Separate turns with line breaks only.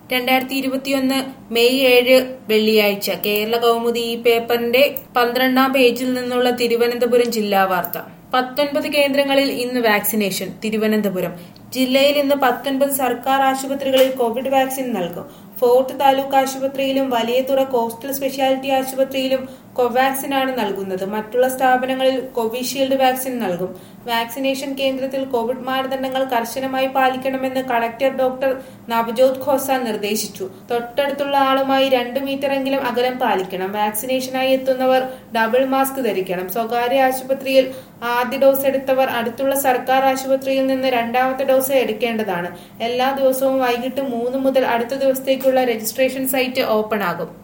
രണ്ടായിരത്തി ഇരുപത്തിയൊന്ന് മെയ് ഏഴ് വെള്ളിയാഴ്ച കേരള കൗമുദി ഈ പേപ്പറിന്റെ പന്ത്രണ്ടാം പേജിൽ നിന്നുള്ള തിരുവനന്തപുരം ജില്ലാ വാർത്ത പത്തൊൻപത് കേന്ദ്രങ്ങളിൽ ഇന്ന് വാക്സിനേഷൻ തിരുവനന്തപുരം ജില്ലയിൽ ഇന്ന് പത്തൊൻപത് സർക്കാർ ആശുപത്രികളിൽ കോവിഡ് വാക്സിൻ നൽകും ഫോർട്ട് താലൂക്ക് ആശുപത്രിയിലും വലിയതുറ കോസ്റ്റൽ സ്പെഷ്യാലിറ്റി ആശുപത്രിയിലും കോവാക്സിൻ ആണ് നൽകുന്നത് മറ്റുള്ള സ്ഥാപനങ്ങളിൽ കോവിഷീൽഡ് വാക്സിൻ നൽകും വാക്സിനേഷൻ കേന്ദ്രത്തിൽ കോവിഡ് മാനദണ്ഡങ്ങൾ കർശനമായി പാലിക്കണമെന്ന് കളക്ടർ ഡോക്ടർ നവജോത് ഖോസ നിർദ്ദേശിച്ചു തൊട്ടടുത്തുള്ള ആളുമായി രണ്ട് മീറ്ററെങ്കിലും അകലം പാലിക്കണം വാക്സിനേഷനായി എത്തുന്നവർ ഡബിൾ മാസ്ക് ധരിക്കണം സ്വകാര്യ ആശുപത്രിയിൽ ആദ്യ ഡോസ് എടുത്തവർ അടുത്തുള്ള സർക്കാർ ആശുപത്രിയിൽ നിന്ന് രണ്ടാമത്തെ ഡോസ് എടുക്കേണ്ടതാണ് എല്ലാ ദിവസവും വൈകിട്ട് മൂന്ന് മുതൽ അടുത്ത ദിവസത്തേക്കുള്ള രജിസ്ട്രേഷൻ സൈറ്റ് ഓപ്പൺ ആകും